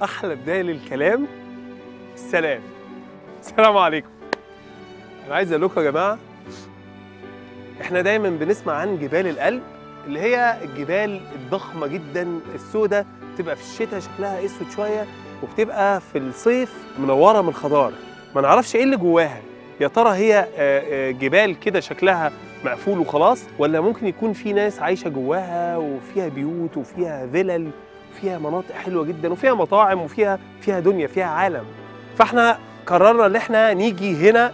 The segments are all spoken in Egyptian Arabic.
احلى بدايه للكلام السلام السلام عليكم انا عايز اقول لكم يا جماعه احنا دايما بنسمع عن جبال القلب اللي هي الجبال الضخمه جدا السوداء بتبقى في الشتاء شكلها اسود شويه وبتبقى في الصيف منوره من الخضار ما نعرفش ايه اللي جواها يا ترى هي آه، آه، جبال كده شكلها مقفول وخلاص ولا ممكن يكون في ناس عايشه جواها وفيها بيوت وفيها فيلل وفيها مناطق حلوه جدا وفيها مطاعم وفيها فيها دنيا فيها عالم فاحنا قررنا ان احنا نيجي هنا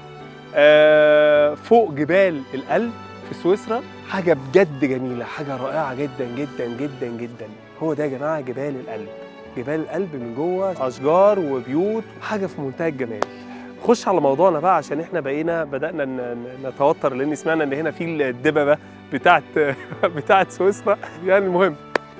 آه، فوق جبال القلب في سويسرا حاجه بجد جميله حاجه رائعه جدا جدا جدا جدا هو ده يا جماعه جبال القلب جبال القلب من جوه اشجار وبيوت حاجه في منتهى الجمال خش على موضوعنا بقى عشان احنا بقينا بدانا ن- ن- نتوتر لان سمعنا ان هنا في الدببه بتاعت بتاعت سويسرا يعني المهم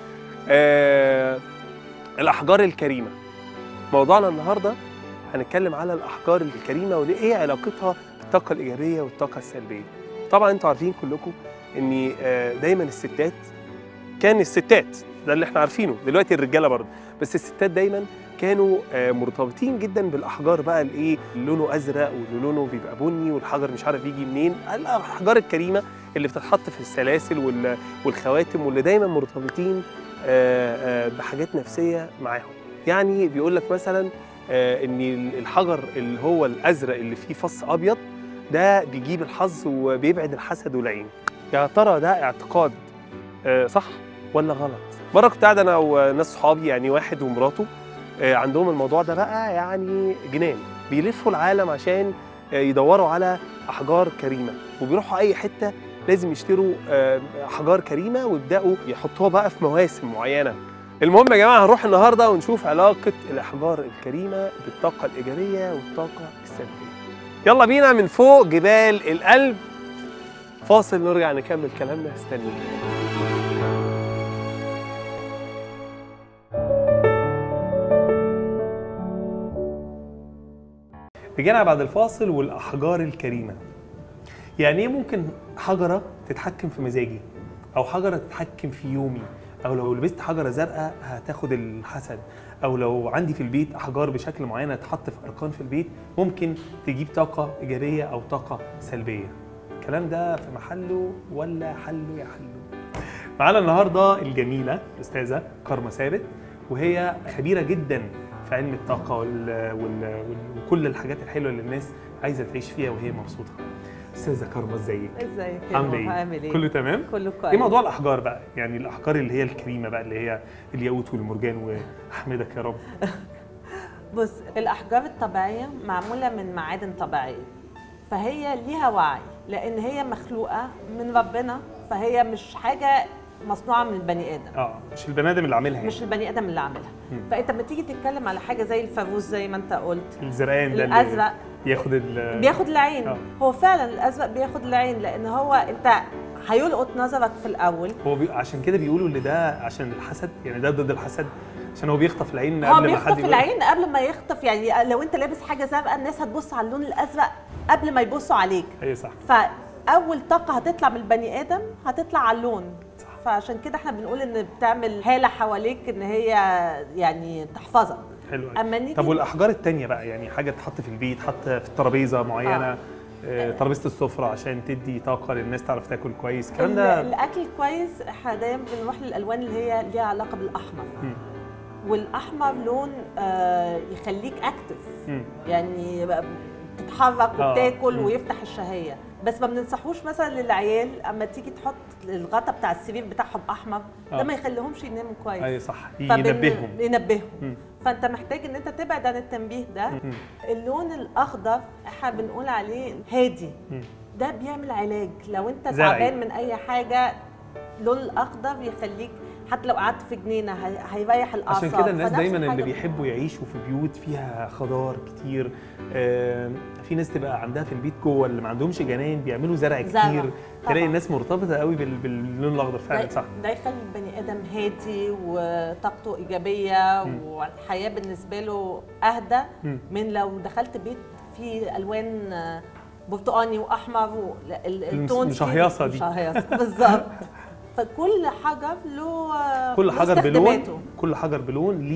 آه الاحجار الكريمه موضوعنا النهارده هنتكلم على الاحجار الكريمه وايه علاقتها بالطاقه الايجابيه والطاقه السلبيه طبعا انتوا عارفين كلكم ان آه، دايما الستات كان الستات ده اللي احنا عارفينه دلوقتي الرجاله برضه بس الستات دايما كانوا آه، مرتبطين جدا بالاحجار بقى الايه اللي لونه ازرق واللي لونه بيبقى بني والحجر مش عارف يجي منين الاحجار الكريمه اللي بتتحط في السلاسل وال- والخواتم واللي دايما مرتبطين آه، آه، بحاجات نفسيه معاهم يعني بيقول لك مثلا آه، ان الحجر اللي هو الازرق اللي فيه فص ابيض ده بيجيب الحظ وبيبعد الحسد والعين يا ترى ده اعتقاد آه، صح ولا غلط مره كنت قاعد انا وناس صحابي يعني واحد ومراته آه، عندهم الموضوع ده بقى يعني جنان بيلفوا العالم عشان آه، يدوروا على احجار كريمه وبيروحوا اي حته لازم يشتروا آه، احجار كريمه ويبداوا يحطوها بقى في مواسم معينه المهم يا جماعه هنروح النهارده ونشوف علاقه الاحجار الكريمه بالطاقه الايجابيه والطاقه السلبيه يلا بينا من فوق جبال القلب فاصل نرجع نكمل كلامنا استنوني رجعنا بعد الفاصل والاحجار الكريمه يعني ايه ممكن حجره تتحكم في مزاجي او حجره تتحكم في يومي او لو لبست حجره زرقاء هتاخد الحسد او لو عندي في البيت احجار بشكل معين هتحط في اركان في البيت ممكن تجيب طاقه ايجابيه او طاقه سلبيه الكلام ده في محله ولا حله يا حله معانا النهارده الجميله الاستاذه كارما ثابت وهي خبيره جدا في علم الطاقه وال... وال... وال... وكل الحاجات الحلوه اللي الناس عايزه تعيش فيها وهي مبسوطه استاذه كارما ازيك ازيك يا عامله نور؟ ايه عامل ايه كله تمام كله كويس ايه موضوع الاحجار بقى يعني الاحجار اللي هي الكريمه بقى اللي هي الياقوت والمرجان واحمدك يا رب بص الاحجار الطبيعيه معموله من معادن طبيعيه فهي ليها وعي لان هي مخلوقه من ربنا فهي مش حاجه مصنوعه من البني ادم اه مش البني ادم اللي عاملها مش البني ادم اللي عاملها مم. فانت لما تيجي تتكلم على حاجه زي الفانوس زي ما انت قلت الزرقان ده اللي الازرق ياخد ال بياخد العين آه. هو فعلا الازرق بياخد العين لان هو انت هيلقط نظرك في الاول هو بي... عشان كده بيقولوا ان ده عشان الحسد يعني ده ضد الحسد عشان هو بيخطف العين هو قبل ما حد بيخطف يقول العين قبل ما يخطف يعني لو انت لابس حاجه زرقاء الناس هتبص على اللون الازرق قبل ما يبصوا عليك ايوه صح فاول طاقه هتطلع من البني ادم هتطلع على اللون صح. فعشان كده احنا بنقول ان بتعمل هاله حواليك ان هي يعني تحفظك حلو أوي. اما نيجي طب والاحجار التانية بقى يعني حاجه تحط في البيت حط في الترابيزه معينه آه. آه. ترابيزه السفره عشان تدي طاقه للناس تعرف تاكل كويس الكلام ال- ده الاكل كويس احنا دايما بنروح للالوان اللي هي ليها علاقه بالاحمر مم. والاحمر لون آه، يخليك اكتف مم. يعني بقى تتحرك آه. وبتاكل مم. ويفتح الشهيه بس ما بننصحوش مثلا للعيال اما تيجي تحط الغطا بتاع السرير بتاعهم احمر آه. ده ما يخليهمش يناموا كويس ايوه صح فبن- ينبههم ينبههم مم. فانت محتاج ان انت تبعد عن التنبيه ده مم. اللون الاخضر احنا بنقول عليه هادي مم. ده بيعمل علاج لو انت زرعي. تعبان من اي حاجه اللون الاخضر يخليك حتى لو قعدت في جنينه هي- هيريح الاعصاب عشان كده الناس فنفس دايما اللي الحاجة بيحبوا يعيشوا في بيوت فيها خضار كتير آم، في ناس تبقى عندها في البيت جوه اللي ما عندهمش جناين بيعملوا زرع زرع، كتير تلاقي طبعاً. الناس مرتبطه قوي بال- باللون الاخضر فعلا ده, صح ده يخلي البني ادم هادي وطاقته ايجابيه مم. والحياه بالنسبه له اهدى مم. من لو دخلت بيت فيه الوان آه، برتقاني واحمر و- لا، ال- التون فيه المشهيصة دي. مشهيصة بالظبط فكل حجر له كل له حجر بلون استخداماته. كل حجر بلون ليه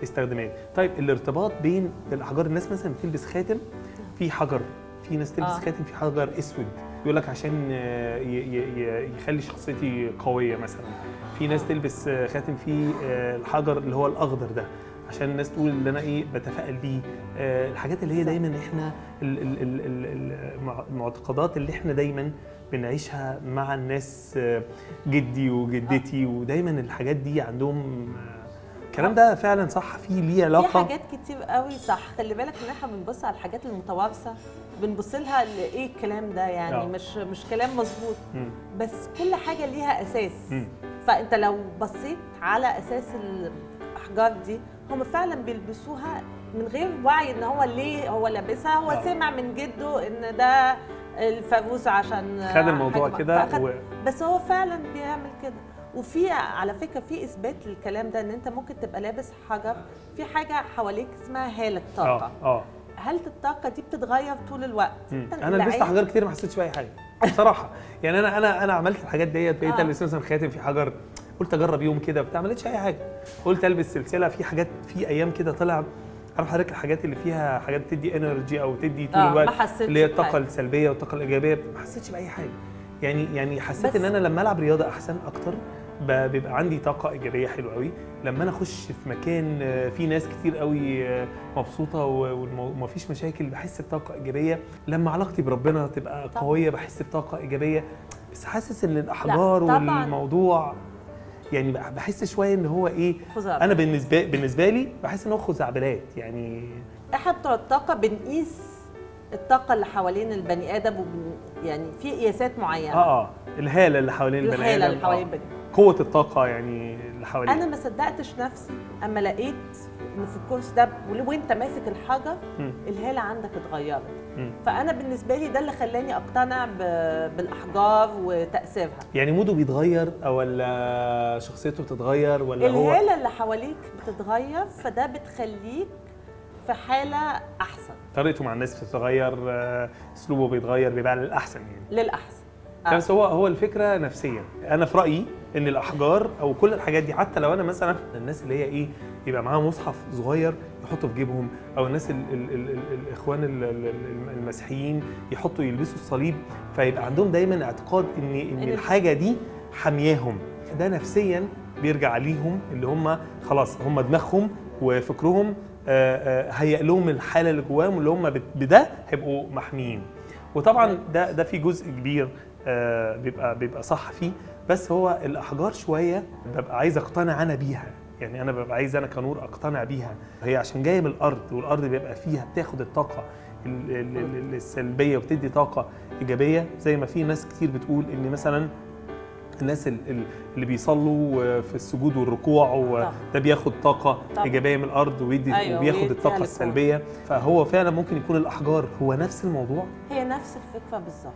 استخدامات طيب الارتباط بين الاحجار الناس مثلا بتلبس خاتم في حجر في ناس تلبس آه. خاتم في حجر اسود يقول لك عشان آه، ي- ي- ي- يخلي شخصيتي قويه مثلا في ناس تلبس آه، خاتم فيه آه، الحجر اللي هو الاخضر ده عشان الناس تقول ان انا ايه بتفائل بيه آه، الحاجات اللي هي صح. دايما احنا ال- ال- ال- ال- ال- المع- المعتقدات اللي احنا دايما بنعيشها مع الناس آه، جدي وجدتي ودايما الحاجات دي عندهم آه، الكلام ده فعلا صح فيه ليه في علاقه حاجات كتير قوي صح خلي بالك ان احنا بنبص على الحاجات المتوارثه بنبص لها لايه الكلام ده يعني آه. مش مش كلام مظبوط مم. بس كل حاجه ليها اساس مم. فانت لو بصيت على اساس الاحجار دي هم فعلا بيلبسوها من غير وعي ان هو ليه هو لابسها هو آه. سمع من جده ان ده الفانوس عشان خد الموضوع حاجة- كده فأخد- و... بس هو فعلا بيعمل كده وفي على فكره في اثبات للكلام ده ان انت ممكن تبقى لابس حجر في حاجه حواليك اسمها هاله طاقه اه اه هاله الطاقه دي بتتغير طول الوقت مم. أنت انا لبست العين- حجار كتير ما حسيتش باي حاجه بصراحه يعني انا انا انا عملت الحاجات ديت بقيت آه. البس مثلا خاتم في حجر قلت اجرب يوم كده بتاع ما لقيتش اي حاجه قلت البس سلسله في حاجات في ايام كده طلع عارف حضرتك الحاجات اللي فيها حاجات بتدي انرجي او تدي طول آه، ما الوقت حسيتش اللي هي الطاقه بحاجة. السلبيه والطاقه الايجابيه ما حسيتش باي حاجه يعني يعني حسيت بس- ان انا لما العب رياضه احسن اكتر ب- بيبقى عندي طاقه ايجابيه حلوه قوي لما انا اخش في مكان آه، فيه ناس كتير قوي آه، مبسوطه و- وما فيش مشاكل بحس بطاقه ايجابيه لما علاقتي بربنا تبقى طبعاً. قويه بحس بطاقه ايجابيه بس حاسس ان الاحجار طبعاً. والموضوع يعني بح- بحس شويه ان هو ايه خزعبلات. انا بالنسبه بالنسبه لي بحس ان هو خزعبلات يعني احنا بتوع الطاقه بنقيس الطاقه اللي حوالين البني ادم وبن... يعني في قياسات معينه اه اه الهاله اللي حوالين البني ادم الحاله اللي حوالين آه. البني قوه الطاقه يعني اللي حوالين انا ما صدقتش نفسي اما لقيت ان في الكورس ده ول- وانت ماسك الحجر مم. الهاله عندك اتغيرت مم. فانا بالنسبه لي ده اللي خلاني اقتنع ب... بالاحجار وتاثيرها يعني موده بيتغير او ولا شخصيته بتتغير ولا هو الهاله اللي حواليك بتتغير فده بتخليك في حاله احسن طريقته مع الناس بتتغير آه، اسلوبه بيتغير بيبقى للاحسن يعني للاحسن آه. بس هو هو الفكره نفسيا انا في رايي ان الاحجار او كل الحاجات دي حتى لو انا مثلا الناس اللي هي ايه يبقى معاها مصحف صغير يحطوا في جيبهم او الناس ال ال ال ال الاخوان ال- ال- ال- المسيحيين يحطوا يلبسوا الصليب فيبقى عندهم دايما اعتقاد ان ان إن- الحاجه دي حامياهم ده نفسيا بيرجع ليهم اللي هم خلاص هم دماغهم وفكرهم آه، آه، هيئ لهم الحاله اللي جواهم اللي هم بت- بده هيبقوا محميين وطبعا ده ده في جزء كبير آه، بيبقى بيبقى صح فيه بس هو الاحجار شويه ببقى عايز اقتنع انا بيها يعني انا ببقى عايز انا كنور اقتنع بيها هي عشان جايه من الارض والارض بيبقى فيها بتاخد الطاقه ال- ال- ال- السلبيه وبتدي طاقه ايجابيه زي ما في ناس كتير بتقول ان مثلا الناس ال- ال- اللي بيصلوا في السجود والركوع طبعا. وده بياخد طاقه طبعا. ايجابيه من الارض ويدي أيوة، وبياخد ويديها الطاقه للكون. السلبيه فهو فعلا ممكن يكون الاحجار هو نفس الموضوع هي نفس الفكره بالظبط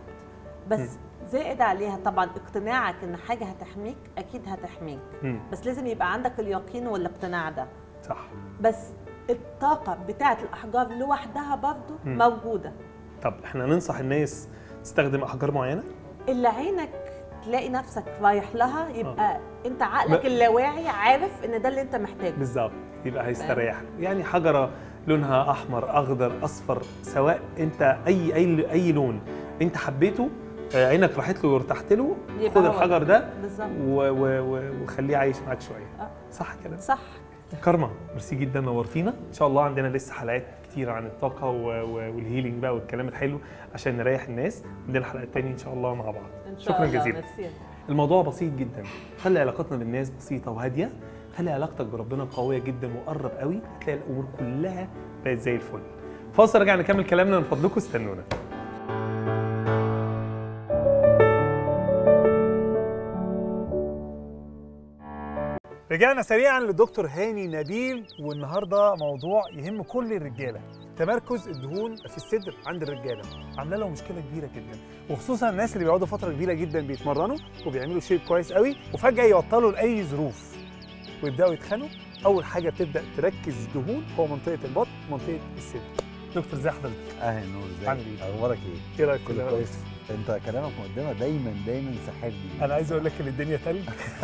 بس زائد عليها طبعا اقتناعك ان حاجه هتحميك اكيد هتحميك مم. بس لازم يبقى عندك اليقين والاقتناع ده صح بس الطاقه بتاعه الاحجار لوحدها برضو مم. موجوده طب احنا ننصح الناس تستخدم احجار معينه اللي عينك تلاقي نفسك رايح لها يبقى انت عقلك ب- اللاواعي عارف ان ده اللي انت محتاجه بالظبط يبقى هيستريح يعني حجره لونها احمر اخضر اصفر سواء انت اي اي اي لون انت حبيته آه، عينك راحت له وارتحت له يبقى خد هو الحجر ده بالظبط و- و- و- وخليه عايش معاك شويه آه. صح كده صح كارما ميرسي جدا نورتينا ان شاء الله عندنا لسه حلقات كتير عن الطاقه و- و- والهيلينج بقى والكلام الحلو عشان نريح الناس عندنا حلقات تانية ان شاء الله مع بعض ان شاء شكرا الله جزيلا ميرسي. الموضوع بسيط جدا خلي علاقتنا بالناس بسيطه وهاديه خلي علاقتك بربنا قويه جدا وقرب قوي هتلاقي الامور كلها بقت زي الفل فاصل رجع نكمل كلامنا من فضلكم استنونا رجعنا سريعا لدكتور هاني نبيل والنهارده موضوع يهم كل الرجاله تمركز الدهون في الصدر عند الرجاله عامله لهم مشكله كبيره جدا وخصوصا الناس اللي بيقعدوا فتره كبيره جدا بيتمرنوا وبيعملوا شيب كويس قوي وفجاه يبطلوا لاي ظروف ويبداوا يتخنوا اول حاجه بتبدا تركز دهون هو منطقه البطن منطقه الصدر دكتور زي حضرتك اهلا نور ازيك عامل ايه؟ اخبارك ايه ايه رايك في كله ده؟ كويس انت كلامك مقدمه دايما دايما ساحرني انا عايز اقول لك ان الدنيا تلج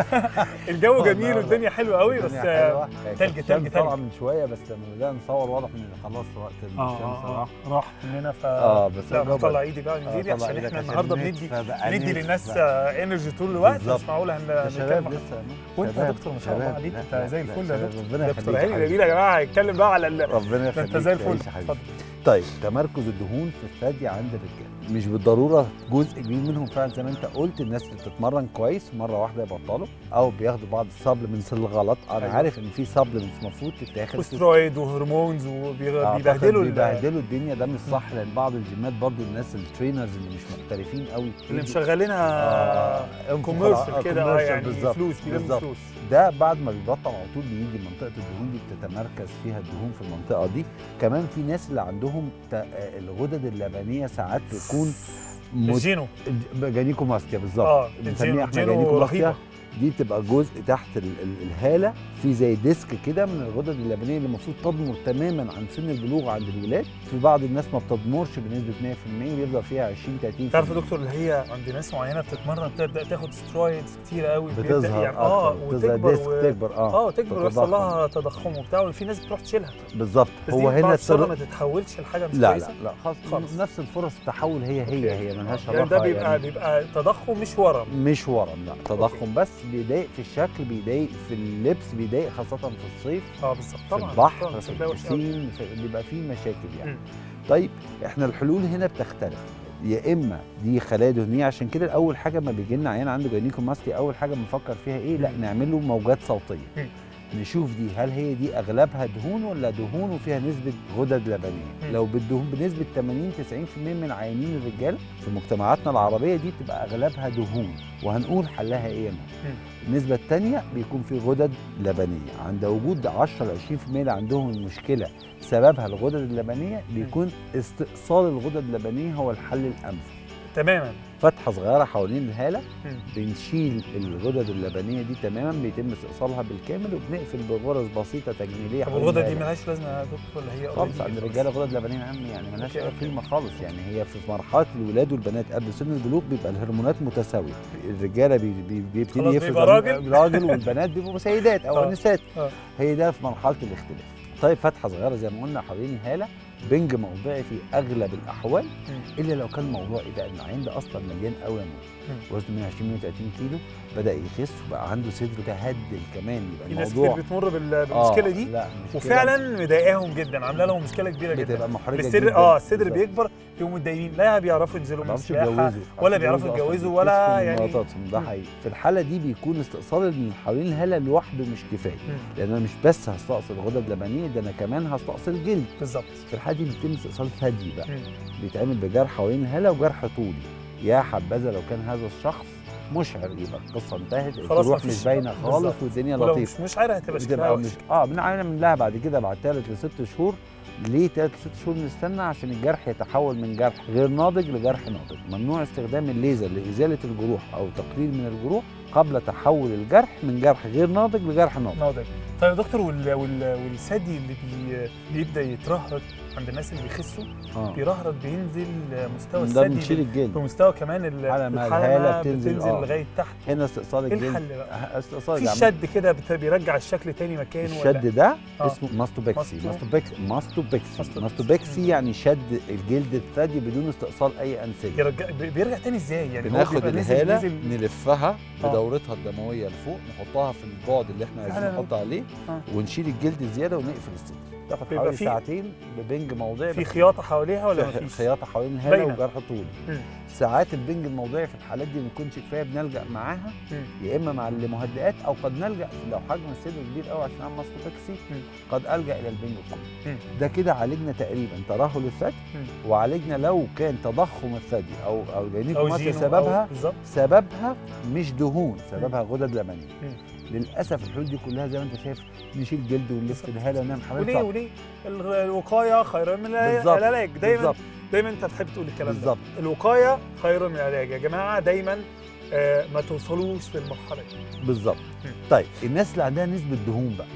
الجو جميل والدنيا حلوه قوي بس الدنيا حلوة. تلج- كانت تلج- الشمس تلج. طالعه من شويه بس لما بدأنا نصور واضح ان خلاص وقت اه الشمس اه راح اه راح مننا ف اه بس لا الجو بطلع بقى- ايدي بقى من آه، ايدي طلع عشان إيدك احنا عشان النهارده النت بندي فبقى ندي نت للناس بقى. انرجي طول الوقت بالظبط. مش معقول هن- يا شباب نتكلم لسه وانت يا شباب، دكتور ما شاء الله شباب. عليك لا، انت لا، زي لا، الفل يا شباب. دكتور ربنا دكتور يخليك هاني حبيبي. جميل يا جماعه هيتكلم بقى على ال... ربنا ده يخليك انت زي الفل تعيش يا حبيبي. اتفضل طيب تمركز الدهون في الثدي عند الرجال مش بالضروره جزء كبير منهم فعلا زي ما انت قلت الناس اللي بتتمرن كويس مره واحده يبطلوا او بياخدوا بعض السبلمنتس الغلط انا أيوة. عارف ان في سبلمنتس المفروض تتاخد وسترويد وهرمونز أعتقد وبيبهدلوا ال- بيبهدلوا الدنيا ده مش صح لان بعض الجيمات برضو الناس الترينرز اللي مش محترفين قوي اللي يجي- مشغلينها آه، كوميرشال آه، كده اه commercial يعني بالظبط، فلوس بيلم بالظبط. فلوس ده بعد ما بيبطل على طول بيجي منطقه الدهون دي بتتمركز فيها الدهون في المنطقه دي كمان في ناس اللي عندهم ت- آه، الغدد اللبنيه ساعات بتكون مت- الجينو جانيكوماستيا بالظبط اه بنسميها الجينو احنا الجينو جانيكوماستيا رهيبه دي بتبقى جزء تحت ال- ال- الهاله في زي ديسك كده من الغدد اللبنيه اللي المفروض تضمر تماما عن سن البلوغ عند الولاد في بعض الناس ما بتضمرش بنسبه 100% بيفضل فيها 20 30 تعرف يا دكتور اللي هي عند ناس معينه بتتمرن بتبدا تاخد سترويدز كتير قوي بيبدأ بتظهر يعني اه أكتر، بتظهر وتكبر ديسك و... تكبر اه اه تكبر ويحصل تتضخم. لها تضخم وبتاع وفي ناس بتروح تشيلها بالظبط بس هو دي هنا بعد الشر السر ما تتحولش لحاجه مش لا كويسه لا لا خالص خالص. نفس الفرص التحول هي أوكي. هي هي ملهاش يعني علاقه ده بيبقى بيبقى تضخم مش ورم مش ورم لا تضخم بس بيضايق في الشكل بيضايق في اللبس بيضايق خاصه في الصيف اه بالظبط في طبعا البحر طبعاً، في بتلاقي وحش أوي. البسين في بيبقى فيه مشاكل يعني مم. طيب احنا الحلول هنا بتختلف يا اما دي خلايا دهنيه عشان كده اول حاجه ما بيجي لنا عيان عنده جاينيكوماستي اول حاجه بنفكر فيها ايه لا نعمل له موجات صوتيه مم. نشوف دي هل هي دي اغلبها دهون ولا دهون وفيها نسبه غدد لبنيه مم. لو بالدهون بنسبه 80 90% من عيانين الرجال في مجتمعاتنا العربيه دي بتبقى اغلبها دهون وهنقول حلها ايه يا نور النسبة الثانية بيكون في غدد لبنية عند وجود 10 ل 20% اللي عندهم المشكلة سببها الغدد اللبنية بيكون استئصال الغدد اللبنية هو الحل الأمثل تماما فتحة صغيرة حوالين الهالة مم. بنشيل الغدد اللبنية دي تماما بيتم استئصالها بالكامل وبنقفل بغرز بسيطة تجميلية طب حوالين الغدة دي الهالة. ملهاش لازمه يا دكتور ولا هي خالص already عند خلاص؟ الرجاله غدد لبنيه يا عم يعني ملهاش أوكي، اي أوكي. قيمه خالص يعني هي في مرحله الولاد والبنات قبل سن البلوغ بيبقى الهرمونات متساويه الرجاله بي بي بيبتدي خلاص يفرز بيبقى راجل. راجل والبنات بيبقوا سيدات او آه. انسات آه. هي ده في مرحله الاختلاف طيب فتحه صغيره زي ما قلنا حوالين الهاله بنج موضعي في اغلب الاحوال مم. الا لو كان موضوع ايه بقى العين ده اصلا مليان قوي يا مم. نور وزنه 120 130 كيلو بدا يخس وبقى عنده صدر تهدل كمان يبقى في ناس الموضوع كتير بتمر بال- آه، بالمشكله دي لا مشكلة وفعلا مضايقاهم جدا عامله لهم مشكله كبيره جدا بتبقى محرجه الصدر جدا اه الصدر بالظبط. بيكبر يقوموا متضايقين لا بيعرفوا ينزلوا ما من بيعرفوش السباحه يتجوزوا ولا أصل بيعرفوا أصلاً يتجوزوا ولا بيتكسفوا من يعني- مراتاتهم ده مم. حقيقي في الحاله دي بيكون استئصال اللي حوالين الهاله لوحده مش كفايه مم. لان انا مش بس هستأصل غدد لبنيه ده انا كمان هستأصل جلد بالظبط في الحاله دي بيتم استئصال ثدي بقى مم. بيتعمل بجرح حوالين الهاله وجرح طولي يا حبذا لو كان هذا الشخص مشعر يبقى القصه انتهت خلاص الجروح مفيش- مش باينه خالص بالظبط. والدنيا ولو لطيفه مش مش عارف هتبقى شكلها بتبقى وحش مش اه بنعمل لها بعد كده بعد ثلاث لست شهور ليه ثلاث لست شهور بنستنى عشان الجرح يتحول من جرح غير ناضج لجرح ناضج ممنوع استخدام الليزر لازاله الجروح او تقليل من الجروح قبل تحول الجرح من جرح غير ناضج لجرح ناضج ناضج طيب يا دكتور وال... وال... والثدي اللي بي... بيبدا يترهرد عند الناس اللي بيخسوا اه بيرهرد بينزل مستوى ده الثدي بنشيل الجلد بمستوى كمان ال- الحلمة، الحلمة الهالة بتنزل، بتنزل آه. لغايه تحت هنا استئصال ايه الجلد الحل بقى؟ استئصال في الجلد. شد كده بت- بيرجع الشكل تاني مكانه الشد ده آه. اسمه ماستوبكسي ماستو- ماستوبكسي ماستوبكسي ماستوبكسي. ماستوبكسي يعني شد الجلد الثدي بدون استئصال اي انسجه يرجع بي- بيرجع تاني ازاي يعني هو بناخد بيبقى نزل- الهاله نزل نلفها آه. بدورتها الدمويه لفوق نحطها في البعد اللي احنا عايزين فعلاً. نحط عليه آه. ونشيل الجلد الزياده ونقفل الصدر تاخد بيبقى حوالي في- ساعتين ببنج موضعي في بس خياطه حواليها ولا في مفيش؟ خياطه حوالين الهاله باينة. وجرح طولي مم. ساعات البنج الموضعي في الحالات دي ما بيكونش كفايه بنلجا معاها مم. يا اما مع المهدئات او قد نلجا لو حجم الصدر كبير قوي عشان اعمل ماستوبكسي مم. قد الجا الى البنج الكلي مم. ده كده عالجنا تقريبا ترهل الثدي مم. وعالجنا لو كان تضخم الثدي او او او جاينيكوماسيا جينو سببها أو- بالظبط سببها مش دهون سببها غدد لبنيه مم. للاسف الحلول دي كلها زي ما انت شايف نشيل جلد ونلف بالظبط. الهاله ونعمل حاجات وليه صعبة. وليه الغ- الوقايه خير من الع- بالظبط. العلاج دايما بالظبط دايما انت بتحب تقول الكلام بالظبط. ده الوقايه خير من العلاج يا جماعه دايما آه ما توصلوش للمرحله دي بالظبط مم. طيب الناس اللي عندها نسبه دهون بقى مم.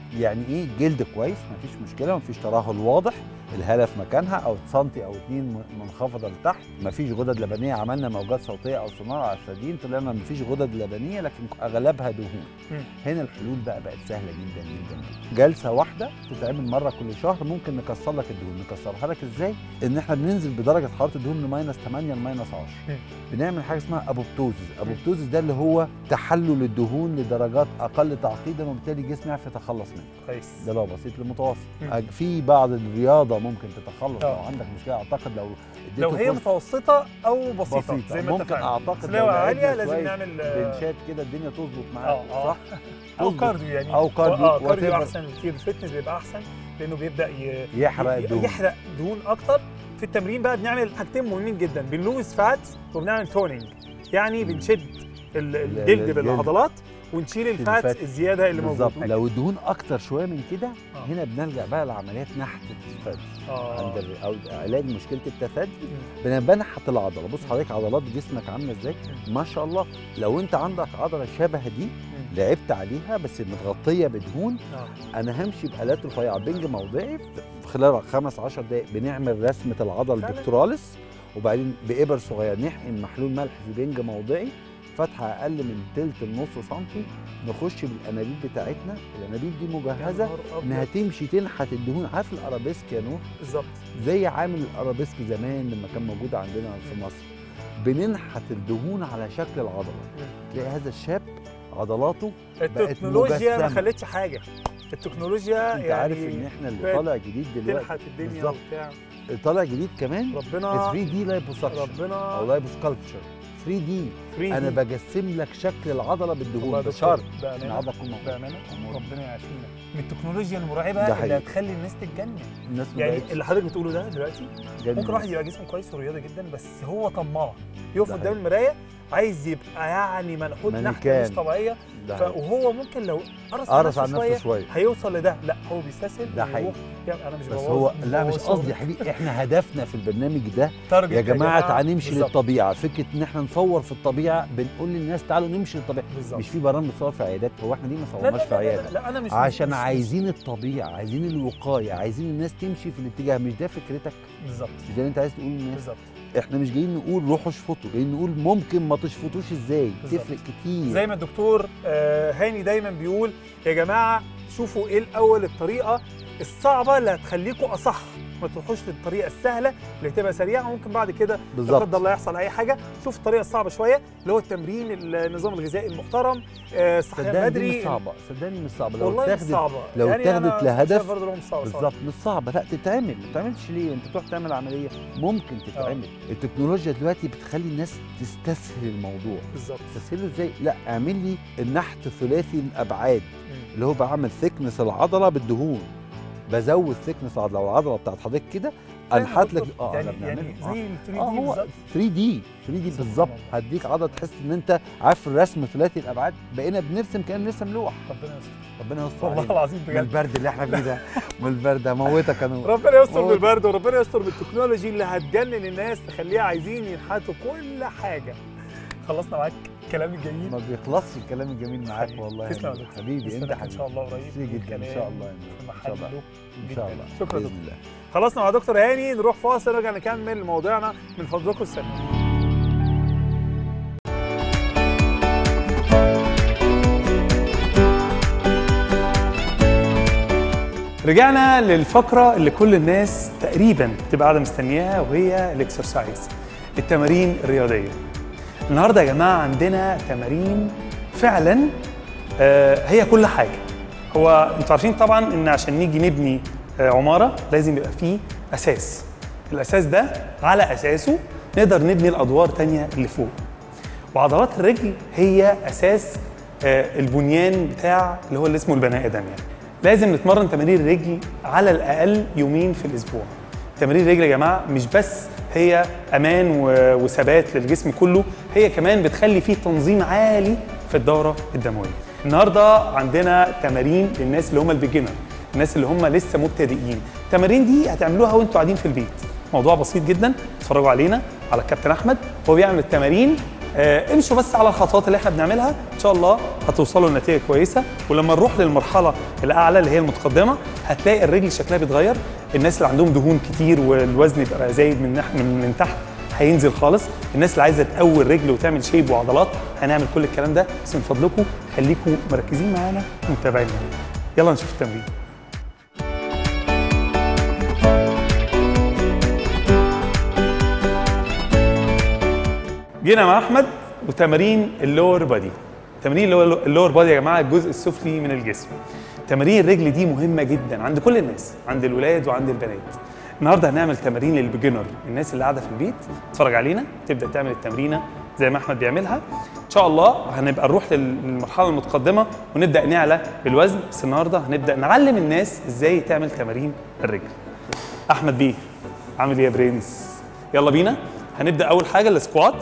يعني ايه جلد كويس مفيش مشكله مفيش ترهل واضح الهاله في مكانها او سنتي او اتنين م- منخفضه لتحت مفيش غدد لبنيه عملنا موجات صوتيه او سونار على الثديين طلعنا مفيش غدد لبنيه لكن اغلبها دهون مم. هنا الحلول بقى بقت سهله جدا جدا جلسه واحده تتعمل مره كل شهر ممكن نكسر لك الدهون نكسرها لك ازاي ان احنا بننزل بدرجه حراره الدهون من ماينس 8 لماينس 10 مم. بنعمل حاجه اسمها ابوبتوزيس ابوبتوزيس ده اللي هو تحلل الدهون لدرجات اقل تعقيدا وبالتالي الجسم يعرف يتخلص منه كويس ده لو بسيط لمتوسط مم. أج- في بعض الرياضه ممكن تتخلص لو آه. عندك مشكله اعتقد لو اديته لو هي كورس متوسطه او بسيطه, بسيطة. زي ما ممكن اتفقنا اعتقد بس لو عاليه لعبنا لازم شوية نعمل آه، بنشات كده الدنيا تظبط معاك اه اه صح او تظبط. كارديو يعني أو كارديو، اه كارديو whatever. احسن كتير الفتنس بيبقى احسن لانه بيبدا ي... يحرق ي- الدهون يحرق دهون اكتر في التمرين بقى بنعمل حاجتين مهمين جدا بنلوز فات وبنعمل تونينج يعني بنشد ال- الجلد الجلد. بالعضلات ونشيل الفات الفات. الزياده اللي بالظبط موجوده لو الدهون اكتر شويه من كده آه. هنا بنلجا بقى لعمليات نحت الثدي اه عند ال- او علاج مشكله التثدي بن- بنحت العضله بص حضرتك عضلات جسمك عامله ازاي ما شاء الله لو انت عندك عضله شبه دي لعبت عليها بس متغطيه بدهون اه انا همشي بالات رفيعه بنج موضعي في خلال خمس 10 دقائق بنعمل رسمه العضله فعلا. البكتوراليس وبعدين بابر صغير نحقن محلول ملح في بنج موضعي فتحه اقل من تلت النص سنتي نخش بالانابيب بتاعتنا الانابيب دي مجهزه انها تمشي تنحت الدهون عارف الارابيسك يا نور بالظبط زي عامل الارابيسك زمان لما كان موجود عندنا في مصر بننحت الدهون على شكل العضله تلاقي هذا الشاب عضلاته التكنولوجيا ما مجسمة. خلتش حاجه التكنولوجيا انت يعني عارف ان احنا اللي بقت طالع جديد دلوقتي تنحت الدنيا بالظبط. وبتاع طالع جديد كمان ربنا 3 دي لايبوسكشن او ربنا لايبوسكالبتشر 3 دي 3D. انا بجسم لك شكل العضله والله بالدهون ده بشرط ان بامانه العضله تكون موجودة. بامانه أمور. ربنا يعافينا من التكنولوجيا المرعبه ده اللي حقيقي. هتخلي الناس تتجنن الناس ما يعني بقتش اللي حضرتك بتقوله ده دلوقتي جنن. ممكن واحد يبقى جسمه كويس ورياضي جدا بس هو طماع يقف ده قدام حقيقي. المرايه عايز يبقى يعني منحوت نحته مانيكان. مش طبيعيه ده ف... حقيقي. وهو ممكن لو قرص قرص على على نفسه نفسه شويه شويه هيوصل لده لا هو بيستسهل ده ويروح. حقيقي. يعني انا مش بس ببوظ- هو لا مش ببوظ قصدي يا حبيبي احنا هدفنا في البرنامج ده تارجت يا جماعه تعالى نمشي بالظبط. للطبيعه فكره ان احنا نصور في الطبيعه بنقول للناس تعالوا نمشي للطبيعه بالظبط مش في برامج صور في عيادات هو احنا ليه ما لا لا صورناش في لا, لا, عياده لا, لا انا مش عشان مش- عايزين الطبيعه عايزين الوقايه عايزين الناس تمشي في الاتجاه مش ده فكرتك بالظبط مش ده اللي انت عايز تقول للناس بالظبط احنا مش جايين نقول روحوا اشفطوا جايين نقول ممكن ما تشفطوش ازاي بالظبط. تفرق كتير زي ما الدكتور آه، هاني دايما بيقول يا جماعه شوفوا ايه الاول الطريقه الصعبه اللي هتخليكم اصح ما تروحوش للطريقه السهله اللي تبقى سريعه وممكن بعد كده لا بالظبط قدر الله يحصل اي حاجه شوف الطريقه الصعبه شويه اللي هو التمرين النظام الغذائي المحترم آه، الصحيان صدقني دي بدري مش صعبه صدقني مش صعبه لو والله مش اتاخدت صعبه لو يعني أنا اتاخدت لهدف شايف برضه إن هو مش صعبة بالظبط مش صعبه لا تتعمل ما تتعملش ليه انت تروح تعمل عمليه ممكن تتعمل التكنولوجيا دلوقتي بتخلي الناس تستسهل الموضوع بالظبط تستسهله ازاي لا اعمل لي النحت ثلاثي الابعاد مم. اللي هو بعمل ثيكنس العضله بالدهون بزود ثيكنس العضله لو العضله بتاعت حضرتك كده انحت لك اه يعني احنا يعني بنعمله. زي ال 3 اه دي هو بالظبط 3 دي 3 دي سبحان بالظبط الله. هديك عضله تحس ان انت عارف الرسم ثلاثي الابعاد بقينا بنرسم كان نرسم لوح ربنا يستر ربنا يستر والله علينا. العظيم من بجد البرد اللي احنا فيه ده من البرد هموتك انا ربنا يستر هو- بالبرد وربنا يستر بالتكنولوجي اللي هتجنن الناس تخليها عايزين ينحتوا كل حاجه خلصنا معاك الكلام الجميل ما بيخلصش الكلام الجميل معاك حبيبي. والله تسلم يا يا دكتور. حبيبي انت نستناك ان حبيبي شاء الله قريب ميرسي جدا ان شاء الله في ان شاء الله محله ان شاء جداً. الله شكرا بإذن دكتور الله خلصنا مع دكتور هاني نروح فاصل نرجع نكمل موضوعنا من فضلكم السلام رجعنا للفقرة اللي كل الناس تقريبا بتبقى قاعدة مستنياها وهي الاكسرسايز التمارين الرياضية النهاردة يا جماعة عندنا تمارين فعلا آه، هي كل حاجة هو انتوا عارفين طبعا ان عشان نيجي نبني آه، عمارة لازم يبقى فيه أساس الأساس ده على أساسه نقدر نبني الأدوار تانية اللي فوق وعضلات الرجل هي اساس آه، البنيان بتاع اللي هو اللي اسمه البني ادم يعني لازم نتمرن تمارين الرجل على الاقل يومين في الاسبوع تمارين الرجل يا جماعه مش بس هي امان و- وثبات للجسم كله هي كمان بتخلي فيه تنظيم عالي في الدوره الدمويه النهارده عندنا تمارين للناس اللي هم البيجنر الناس اللي هم لسه مبتدئين التمارين دي هتعملوها وانتوا قاعدين في البيت موضوع بسيط جدا اتفرجوا علينا على الكابتن احمد هو بيعمل التمارين آه امشوا بس على الخطوات اللي احنا بنعملها ان شاء الله هتوصلوا لنتيجه كويسه ولما نروح للمرحله الاعلى اللي هي المتقدمه هتلاقي الرجل شكلها بيتغير الناس اللي عندهم دهون كتير والوزن يبقى زايد من نح- من, من تحت هينزل خالص الناس اللي عايزه تقوي الرجل وتعمل شيب وعضلات هنعمل كل الكلام ده بس من فضلكم خليكم مركزين معانا ومتابعين يلا نشوف التمرين جينا مع احمد وتمارين اللور بادي تمارين اللور- اللور بادي يا جماعه الجزء السفلي من الجسم تمارين الرجل دي مهمه جدا عند كل الناس عند الولاد وعند البنات النهارده هنعمل تمارين للبيجنر الناس اللي قاعده في البيت تتفرج علينا تبدا تعمل التمرينه زي ما احمد بيعملها ان شاء الله هنبقى نروح للمرحله المتقدمه ونبدا نعلى بالوزن بس النهارده هنبدا نعلم الناس ازاي تعمل تمارين الرجل احمد بيه عامل ايه يا برنس يلا بينا هنبدا اول حاجه السكوات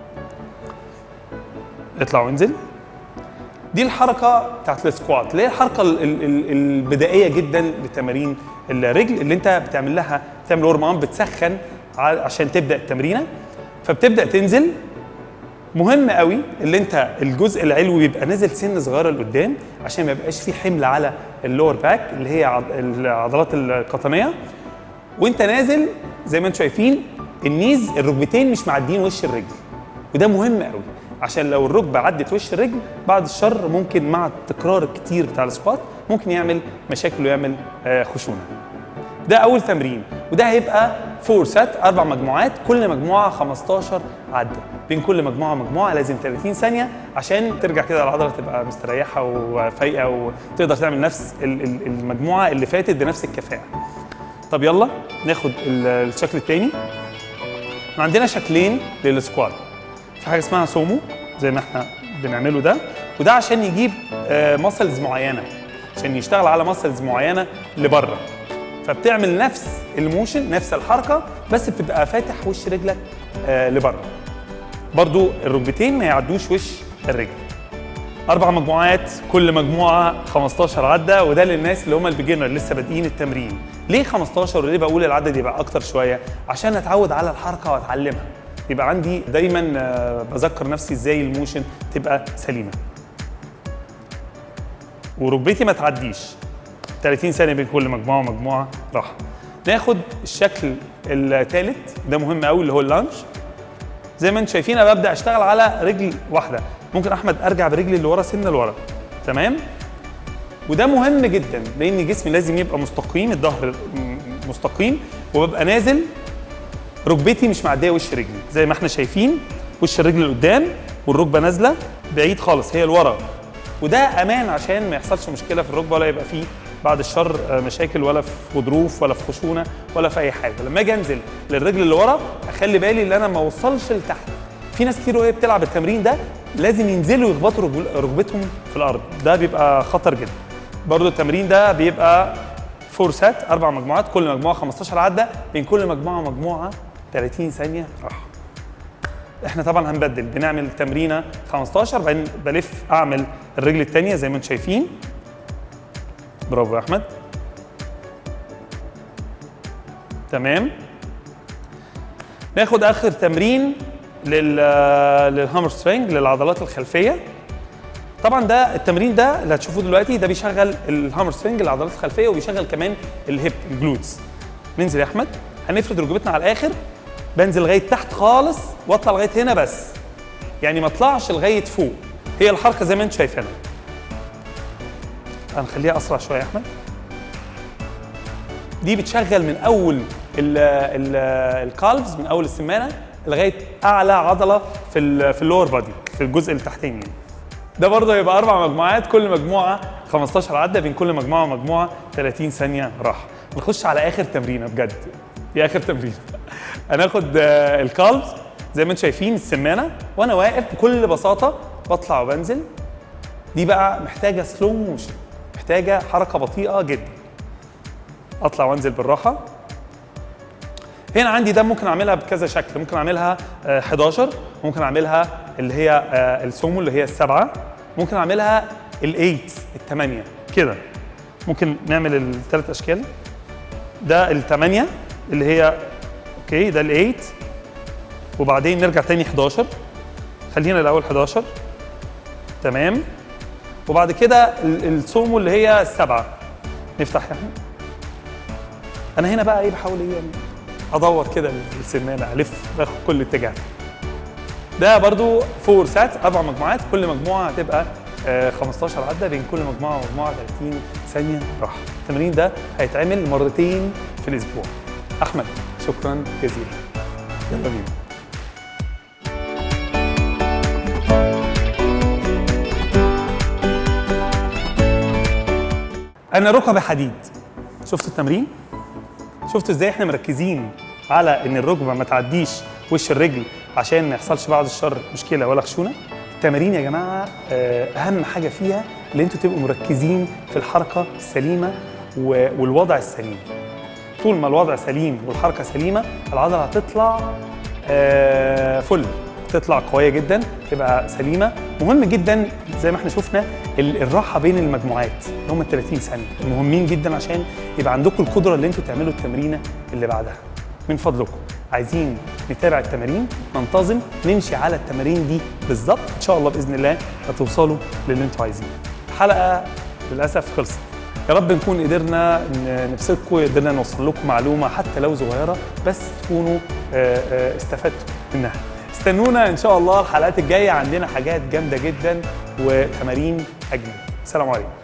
اطلع وانزل دي الحركه بتاعت السكوات اللي هي الحركه ال- ال- ال- البدائيه جدا لتمارين الرجل اللي انت بتعمل لها بتعمل ورم اب بتسخن ع- عشان تبدا التمرينه فبتبدا تنزل مهم قوي اللي انت الجزء العلوي يبقى نازل سن صغيره لقدام عشان ما يبقاش فيه حمل على اللور باك اللي هي عض- العضلات القطنيه وانت نازل زي ما انتم شايفين النيز الركبتين مش معديين وش الرجل وده مهم قوي عشان لو الركبه عدت وش الرجل بعد الشر ممكن مع التكرار الكتير بتاع السكوات ممكن يعمل مشاكل ويعمل آه، خشونه ده اول تمرين وده هيبقى فور سات اربع مجموعات كل مجموعه 15 عده بين كل مجموعه ومجموعه لازم 30 ثانيه عشان ترجع كده العضله تبقى مستريحه وفايقه وتقدر تعمل نفس ال- ال- المجموعه اللي فاتت بنفس الكفاءه طب يلا ناخد ال- الشكل الثاني احنا عندنا شكلين للسكوات في حاجه اسمها سومو زي ما احنا بنعمله ده وده عشان يجيب ماسلز معينه عشان يشتغل على ماسلز معينه لبره فبتعمل نفس الموشن نفس الحركه بس بتبقى فاتح وش رجلك آه، لبره برضو الركبتين ما يعدوش وش الرجل اربع مجموعات كل مجموعه 15 عده وده للناس اللي هم البيجنر لسه بادئين التمرين ليه 15 وليه بقول العدد يبقى اكتر شويه عشان اتعود على الحركه واتعلمها يبقى عندي دايما آه، بذكر نفسي ازاي الموشن تبقى سليمه وركبتي ما تعديش 30 ثانيه بين كل مجموعه ومجموعه راحه ناخد الشكل الثالث ده مهم قوي اللي هو اللانش زي ما انتم شايفين انا ببدا اشتغل على رجل واحده ممكن احمد ارجع برجلي اللي ورا سنه لورا تمام وده مهم جدا لان جسمي لازم يبقى مستقيم الظهر م- مستقيم وببقى نازل ركبتي مش معديه وش رجلي زي ما احنا شايفين وش الرجل لقدام والركبه نازله بعيد خالص هي لورا وده امان عشان ما يحصلش مشكله في الركبه ولا يبقى فيه بعد الشر آه، مشاكل ولا في غضروف ولا في خشونه ولا في اي حاجه لما اجي انزل للرجل اللي ورا اخلي بالي ان انا ما اوصلش لتحت في ناس كتير وهي بتلعب التمرين ده لازم ينزلوا يخبطوا رجل- ركبتهم في الارض ده بيبقى خطر جدا برضو التمرين ده بيبقى فور سات اربع مجموعات كل مجموعه 15 عده بين كل مجموعه ومجموعه 30 ثانيه راحه احنا طبعا هنبدل بنعمل تمرينه 15 بعدين بلف اعمل الرجل الثانيه زي ما انتم شايفين برافو يا احمد تمام ناخد اخر تمرين لل للهامر سوينج للعضلات الخلفيه طبعا ده التمرين ده اللي هتشوفوه دلوقتي ده بيشغل الهامر سوينج العضلات الخلفيه وبيشغل كمان الهيب الجلوتس ننزل يا احمد هنفرد ركبتنا على الاخر بنزل لغايه تحت خالص واطلع لغايه هنا بس يعني ما اطلعش لغايه فوق هي الحركه زي ما انتم شايفينها هنخليها اسرع شويه يا احمد دي بتشغل من اول ال ال الكالفز من اول السمانه لغايه اعلى عضله في ال في اللور بادي في الجزء التحتاني يعني. ده برضه هيبقى اربع مجموعات كل مجموعه 15 عده بين كل مجموعه ومجموعه 30 ثانيه راحه نخش على اخر تمرينه بجد دي اخر تمرينه هناخد آه، الكالفز زي ما انتم شايفين السمانه وانا واقف بكل بساطه بطلع وبنزل دي بقى محتاجه سلو موشن محتاجه حركه بطيئه جدا اطلع وانزل بالراحه هنا عندي ده ممكن اعملها بكذا شكل ممكن اعملها آه، 11 ممكن اعملها اللي هي آه، السومو اللي هي السبعه ممكن اعملها الايت الثمانيه كده ممكن نعمل الثلاث اشكال ده الثمانيه اللي هي اوكي ده الايت وبعدين نرجع تاني 11 خلينا الاول 11 تمام وبعد كده ال- السومو اللي هي السبعه نفتح يعني انا هنا بقى ايه بحاول ايه يعني ادور كده السمانه الف باخد كل اتجاه ده برضو فور سات اربع مجموعات كل مجموعه هتبقى آه، 15 عده بين كل مجموعه ومجموعه 30 ثانيه راحه التمرين ده هيتعمل مرتين في الاسبوع احمد شكرا جزيلا يلا بينا انا ركبي حديد شفتوا التمرين شفتوا ازاي احنا مركزين على ان الركبه ما تعديش وش الرجل عشان ما يحصلش بعد الشر مشكله ولا خشونه التمارين يا جماعه آه، اهم حاجه فيها ان انتوا تبقوا مركزين في الحركه السليمه و- والوضع السليم طول ما الوضع سليم والحركه سليمه العضله هتطلع آه، فل تطلع قويه جدا تبقى سليمه مهم جدا زي ما احنا شفنا ال- الراحه بين المجموعات اللي هم ال 30 ثانيه مهمين جدا عشان يبقى عندكم القدره اللي انتوا تعملوا التمرينه اللي بعدها من فضلكم عايزين نتابع التمارين ننتظم نمشي على التمارين دي بالظبط ان شاء الله باذن الله هتوصلوا للي انتوا عايزينه الحلقه للاسف خلصت يا رب نكون قدرنا ن- نبسطكم قدرنا نوصل لكم معلومه حتى لو صغيره بس تكونوا آه، آه، استفدتوا منها استنونا ان شاء الله الحلقات الجايه عندنا حاجات جامده جدا وتمارين اجمل سلام عليكم